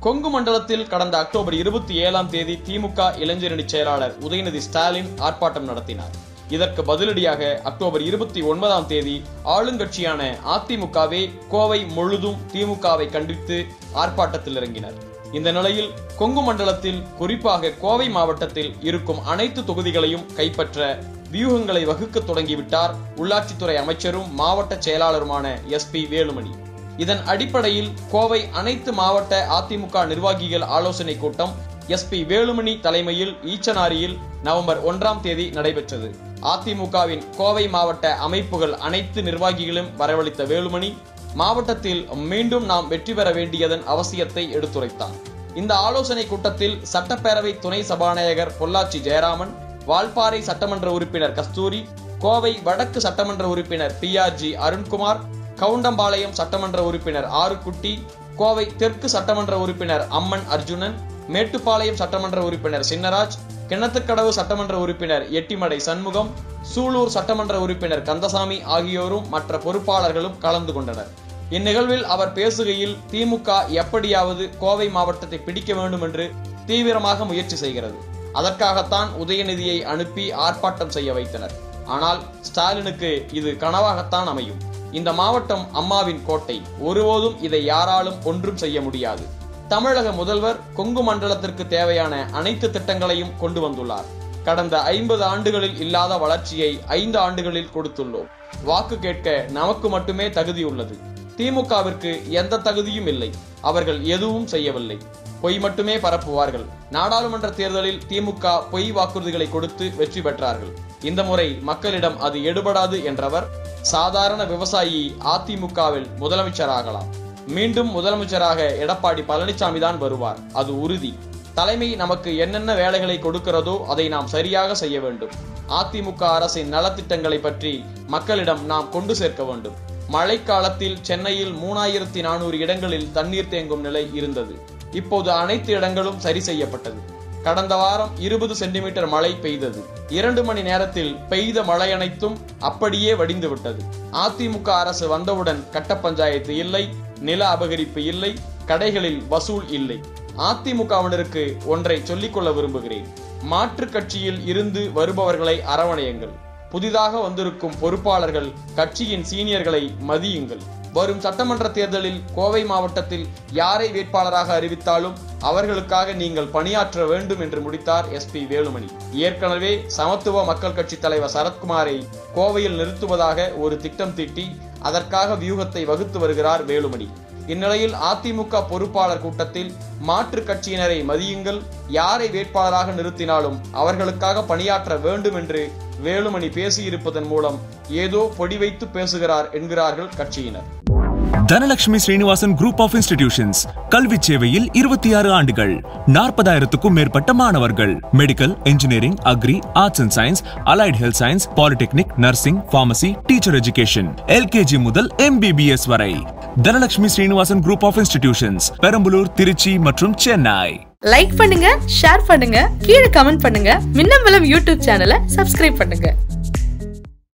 கொங்கு மண்டலத்தில் கடந்த அக்டோபர் இருபத்தி ஏழாம் தேதி திமுக இளைஞரணி செயலாளர் உதயநிதி ஸ்டாலின் ஆர்ப்பாட்டம் நடத்தினார் இதற்கு பதிலடியாக அக்டோபர் இருபத்தி ஒன்பதாம் தேதி ஆளுங்கட்சியான அதிமுகவே கோவை முழுதும் திமுகவை கண்டித்து ஆர்ப்பாட்டத்தில் இறங்கினர் இந்த நிலையில் கொங்கு மண்டலத்தில் குறிப்பாக கோவை மாவட்டத்தில் இருக்கும் அனைத்து தொகுதிகளையும் கைப்பற்ற வியூகங்களை வகுக்க தொடங்கிவிட்டார் உள்ளாட்சித்துறை அமைச்சரும் மாவட்ட செயலாளருமான எஸ் பி வேலுமணி இதன் அடிப்படையில் கோவை அனைத்து மாவட்ட அதிமுக நிர்வாகிகள் ஆலோசனை கூட்டம் எஸ் பி வேலுமணி தலைமையில் ஈச்சனாரியில் நவம்பர் ஒன்றாம் தேதி நடைபெற்றது அதிமுகவின் கோவை மாவட்ட அமைப்புகள் அனைத்து நிர்வாகிகளும் வரவழைத்த வேலுமணி மாவட்டத்தில் மீண்டும் நாம் வெற்றி பெற வேண்டியதன் அவசியத்தை எடுத்துரைத்தார் இந்த ஆலோசனை கூட்டத்தில் சட்டப்பேரவை துணை சபாநாயகர் பொள்ளாச்சி ஜெயராமன் வால்பாறை சட்டமன்ற உறுப்பினர் கஸ்தூரி கோவை வடக்கு சட்டமன்ற உறுப்பினர் P R G Arunkumar Goundampalayam சட்டமன்ற உறுப்பினர் ஆறுக்குட்டி கோவை தெற்கு சட்டமன்ற உறுப்பினர் அம்மன் அர்ஜுனன் மேட்டுப்பாளையம் சட்டமன்ற உறுப்பினர் சின்னராஜ் கிணத்துக்கடவு சட்டமன்ற உறுப்பினர் எட்டிமடை சண்முகம் சூலூர் சட்டமன்ற உறுப்பினர் கந்தசாமி ஆகியோரும் மற்ற பொறுப்பாளர்களும் கலந்து கொண்டனர் இந்நிகழ்வில் அவர் பேசுகையில் திமுக எப்படியாவது கோவை மாவட்டத்தை பிடிக்க வேண்டும் என்று தீவிரமாக முயற்சி செய்கிறது அதற்காகத்தான் உதயநிதியை அனுப்பி ஆர்ப்பாட்டம் செய்ய வைத்தனர் ஆனால் ஸ்டாலினுக்கு இது கனவாகத்தான் அமையும் இந்த மாவட்டம் அம்மாவின் கோட்டை ஒருபோதும் இதை யாராலும் ஒன்றும் செய்ய முடியாது தமிழக முதல்வர் கொங்கு மண்டலத்திற்கு தேவையான அனைத்து திட்டங்களையும் கொண்டு வந்துள்ளார் கடந்த ஐம்பது ஆண்டுகளில் இல்லாத வளர்ச்சியை ஐந்து ஆண்டுகளில் கொடுத்துள்ளோம் வாக்கு கேட்க நமக்கு மட்டுமே தகுதி உள்ளது திமுகவிற்கு எந்த தகுதியும் இல்லை அவர்கள் எதுவும் செய்யவில்லை பொய் மட்டுமே பரப்புவார்கள் நாடாளுமன்ற தேர்தலில் திமுக பொய் வாக்குறுதிகளை கொடுத்து வெற்றி பெற்றார்கள் இந்த முறை மக்களிடம் அது எடுபடாது என்றவர் சாதாரண விவசாயி அதிமுகவில் முதலமைச்சராகலாம் மீண்டும் முதலமைச்சராக எடப்பாடி பழனிசாமி தான் வருவார் அது உறுதி தலைமை நமக்கு என்னென்ன வேலைகளை கொடுக்கிறதோ அதை நாம் சரியாக செய்ய வேண்டும் அதிமுக அரசின் நலத்திட்டங்களை பற்றி மக்களிடம் நாம் கொண்டு சேர்க்க வேண்டும் மழைக்காலத்தில் சென்னையில் மூணாயிரத்தி நானூறு இடங்களில் தண்ணீர் தேங்கும் நிலை இருந்தது இப்போது அனைத்து இடங்களும் சரி செய்யப்பட்டது கடந்த வாரம் இருபது சென்டிமீட்டர் மழை பெய்தது இரண்டு மணி நேரத்தில் பெய்த மழை அனைத்தும் அப்படியே வடிந்து விட்டது அதிமுக அரசு வந்தவுடன் கட்ட பஞ்சாயத்து இல்லை நில அபகரிப்பு இல்லை கடைகளில் வசூல் இல்லை அதிமுகவினருக்கு ஒன்றை சொல்லிக்கொள்ள விரும்புகிறேன் மாற்றுக் கட்சியில் இருந்து வருபவர்களை அரவணையுங்கள் புதிதாக வந்திருக்கும் பொறுப்பாளர்கள் கட்சியின் சீனியர்களை மதியுங்கள் வரும் சட்டமன்ற தேர்தலில் கோவை மாவட்டத்தில் யாரை வேட்பாளராக அறிவித்தாலும் அவர்களுக்காக நீங்கள் பணியாற்ற வேண்டும் என்று முடித்தார் எஸ் பி வேலுமணி ஏற்கனவே சமத்துவ மக்கள் கட்சி தலைவர் சரத்குமாரை கோவையில் நிறுத்துவதாக ஒரு திட்டம் தீட்டி அதற்காக வியூகத்தை வகுத்து வருகிறார் வேலுமணி இந்நிலையில் அதிமுக பொறுப்பாளர் கூட்டத்தில் மாற்றுக் கட்சியினரை மதியுங்கள் யாரை வேட்பாளராக நிறுத்தினாலும் அவர்களுக்காக பணியாற்ற வேண்டும் என்று வேலுமணி பேசியிருப்பதன் மூலம் ஏதோ பொடி வைத்து பேசுகிறார் என்கிறார்கள் கட்சியினர் Dhanalakshmi Srinivasan group of institutions கல்வி சேவையில் இருபத்தி ஆறு ஆண்டுகள் நாற்பதாயிரத்துக்கும் மேற்பட்ட மாணவர்கள் medical engineering agri arts and science allied health science polytechnic nursing pharmacy teacher education LKG முதல் எம்பிபிஎஸ் வரை Dhanalakshmi Srinivasan group of institutions Perambalur Trichy மற்றும் சென்னை லைக் பண்ணுங்க ஷேர் பண்ணுங்க கீழே கமெண்ட் பண்ணுங்க மின்னம்பலம் யூடியூப் சேனலை சப்ஸ்கிரைப் பண்ணுங்க